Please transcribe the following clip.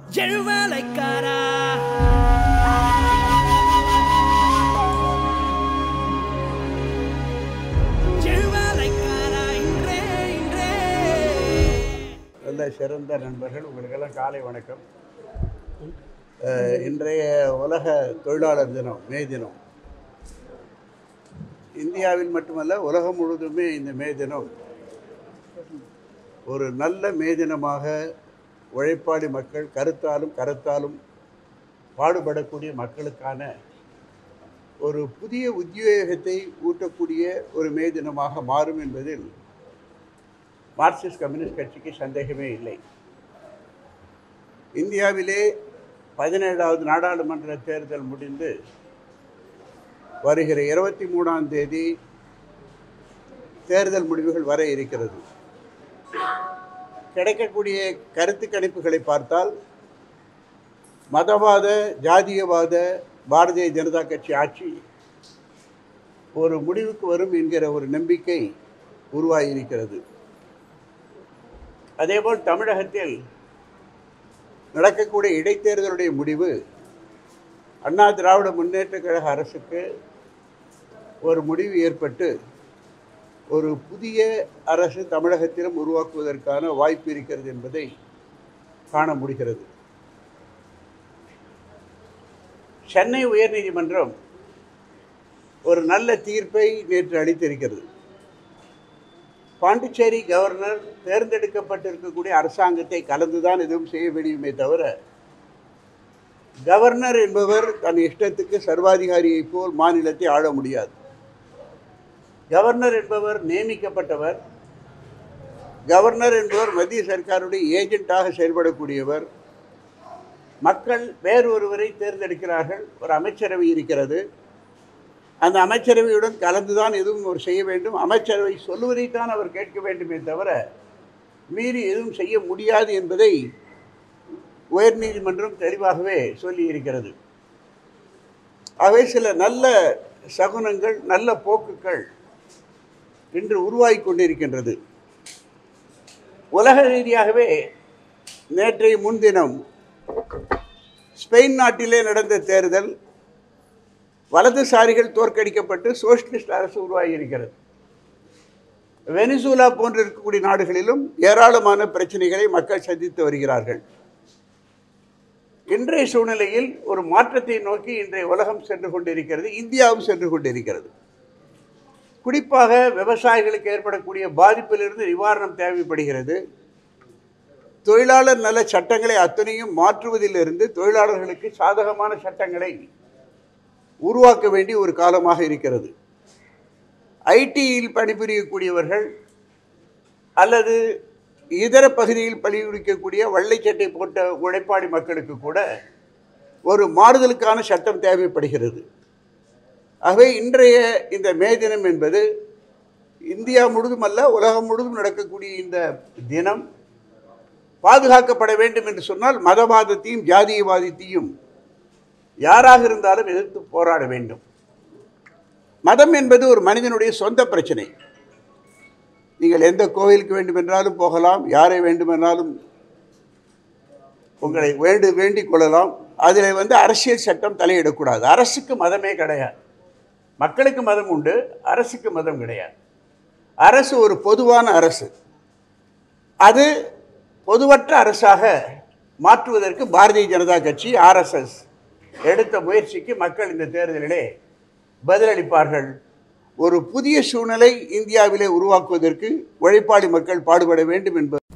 எழுவேலைக்காரா எழுவேலைக்காரா இன்றே இன்றே நல்ல சிறந்த நண்பர்கள் உங்களுக்கெல்லாம் காலை வணக்கம் அஹ், இன்றைய உலக தொழிலாளர் தினம் மே தினம் இந்தியாவில் மட்டுமல்ல உலகம் முழுவதுமே இந்த மே தினம் ஒரு நல்ல மே தினமாக உழைப்பாளி மக்கள் கருத்தாலும் கருத்தாலும் பாடுபடக்கூடிய மக்களுக்கான ஒரு புதிய உத்வேகத்தை ஊட்டக்கூடிய ஒரு மே தினமாக மாறும் என்பதில் மார்க்சிஸ்ட் கம்யூனிஸ்ட் கட்சிக்கு சந்தேகமே இல்லை இந்தியாவிலே பதினேழாவது நாடாளுமன்ற தேர்தல் முடிந்து வருகிற இருபத்தி மூணாம் தேதி தேர்தல் முடிவுகள் வர இருக்கிறது கிடைக்கக்கூடிய கருத்து கணிப்புகளை பார்த்தால் மதவாத ஜாதியவாத பாரதிய ஜனதா கட்சி ஆட்சி ஒரு முடிவுக்கு வரும் என்கிற ஒரு நம்பிக்கை உருவாகியிருக்கிறது அதேபோல் தமிழகத்தில் நடக்கக்கூடிய இடைத்தேர்தலுடைய முடிவு அண்ணா திராவிட முன்னேற்றக் கழக அரசுக்கு ஒரு முடிவு ஏற்பட்டு ஒரு புதிய அரசு தமிழகத்திலும் உருவாக்குவதற்கான வாய்ப்பு இருக்கிறது என்பதை காண முடிகிறது சென்னை உயர்நீதிமன்றம் ஒரு நல்ல தீர்ப்பை நேற்று அளித்திருக்கிறது பாண்டிச்சேரி கவர்னர் தேர்ந்தெடுக்கப்பட்டிருக்கக்கூடிய அரசாங்கத்தை கலந்துதான் எதுவும் செய்ய முடியுமே தவிர கவர்னர் என்பவர் தன் இஷ்டத்துக்கு சர்வாதிகாரியைப் போல் மாநிலத்தை ஆள முடியாது கவர்னர் என்பவர் நியமிக்கப்பட்டவர் கவர்னர் என்பவர் மத்திய சர்க்காருடைய ஏஜென்ட்டாக செயல்படக்கூடியவர் மக்கள் வேறு ஒருவரை தேர்ந்தெடுக்கிறார்கள் ஒரு அமைச்சரவை இருக்கிறது அந்த அமைச்சரவையுடன் கலந்துதான் எதுவும் அவர் செய்ய வேண்டும் அமைச்சரவை சொல்லுவதைத்தான் அவர் கேட்க வேண்டுமே தவிர மீறி எதுவும் செய்ய முடியாது என்பதை உயர்நீதிமன்றம் தெளிவாகவே சொல்லி இருக்கிறது ஆகவே சில நல்ல சகுனங்கள் நல்ல போக்குகள் இன்று உருவாகி கொண்டிருக்கின்றது உலக ரீதியாகவே நேற்றைய முன்தினம் ஸ்பெயின் நாட்டிலே நடந்த தேர்தல் வலதுசாரிகள் தோற்கடிக்கப்பட்டு சோஷலிஸ்ட் அரசு உருவாகி இருக்கிறது வெனிசூலா போன்ற இருக்கக்கூடிய நாடுகளிலும் ஏராளமான பிரச்சனைகளை மக்கள் சந்தித்து வருகிறார்கள் இன்றைய சூழ்நிலையில் ஒரு மாற்றத்தை நோக்கி இன்றைய உலகம் சென்று கொண்டிருக்கிறது இந்தியாவும் சென்று கொண்டிருக்கிறது குறிப்பாக விவசாயிகளுக்கு ஏற்படக்கூடிய பாதிப்பிலிருந்து நிவாரணம் தேவைப்படுகிறது தொழிலாளர் நல சட்டங்களை அத்தனையும் மாற்றுவதிலிருந்து தொழிலாளர்களுக்கு சாதகமான சட்டங்களை உருவாக்க வேண்டிய ஒரு காலமாக இருக்கிறது ஐடியில் பணிபுரியக்கூடியவர்கள் அல்லது இதர பகுதியில் பணிபுரிக்கக்கூடிய வெள்ளை சட்டை போட்ட உழைப்பாளி மக்களுக்கு கூட ஒரு மாறுதலுக்கான சட்டம் தேவைப்படுகிறது ஆகவே இன்றைய இந்த மே தினம் என்பது இந்தியா முழுதும் அல்ல உலகம் முழுதும் நடக்கக்கூடிய இந்த தினம் பாதுகாக்கப்பட வேண்டும் என்று சொன்னால் மதவாதத்தையும் ஜாதியவாதத்தையும் யாராக இருந்தாலும் எதிர்த்து போராட வேண்டும் மதம் என்பது ஒரு மனிதனுடைய சொந்த பிரச்சனை நீங்கள் எந்த கோவிலுக்கு வேண்டுமென்றாலும் போகலாம் யாரை வேண்டுமென்றாலும் உங்களை வேண்டு வேண்டிக் கொள்ளலாம் அதில் வந்து அரசியல் சட்டம் தலையிடக்கூடாது அரசுக்கு மதமே கிடையாது மக்களுக்கு மதம் உண்டு அரசுக்கு மதம் கிடையாது அரசு ஒரு பொதுவான அரசு அது பொதுவற்ற அரசாக மாற்றுவதற்கு பாரதிய ஜனதா கட்சி ஆர்எஸ்எஸ் எடுத்த முயற்சிக்கு மக்கள் இந்த தேர்தலிலே பதிலளிப்பார்கள் ஒரு புதிய சூழ்நிலை இந்தியாவிலே உருவாக்குவதற்கு உழைப்பாளி மக்கள் பாடுபட வேண்டும் என்பது